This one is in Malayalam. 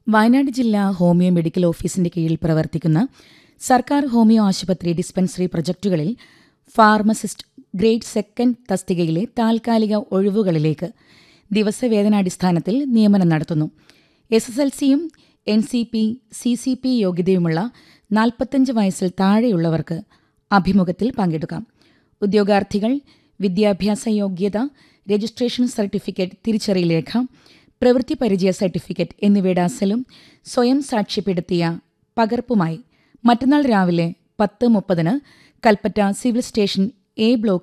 വയനാട് ജില്ലാ ഹോമിയോ മെഡിക്കൽ ഓഫീസിന്റെ കീഴിൽ പ്രവർത്തിക്കുന്ന സർക്കാർ ഹോമിയോ ആശുപത്രി ഡിസ്പെൻസറി പ്രൊജക്ടുകളിൽ ഫാർമസിസ്റ്റ് ഗ്രേഡ് സെക്കൻഡ് തസ്തികയിലെ താൽക്കാലിക ഒഴിവുകളിലേക്ക് ദിവസവേതനാടിസ്ഥാനത്തിൽ നിയമനം നടത്തുന്നു എസ് എസ് എൽ സിയും N C P C C P യോഗ്യതയുമുള്ള നാൽപ്പത്തഞ്ച് വയസ്സിൽ താഴെയുള്ളവർക്ക് അഭിമുഖത്തിൽ പങ്കെടുക്കാം ഉദ്യോഗാർത്ഥികൾ വിദ്യാഭ്യാസ യോഗ്യത രജിസ്ട്രേഷൻ സർട്ടിഫിക്കറ്റ് തിരിച്ചറിയൽ രേഖ പ്രവൃത്തി പരിചയ സർട്ടിഫിക്കറ്റ് എന്നിവയുടെ അസലും സ്വയം സാക്ഷ്യപ്പെടുത്തിയ പകർപ്പുമായി മറ്റന്നാൾ രാവിലെ പത്ത് മുപ്പതിന് Kalpetta civil station A block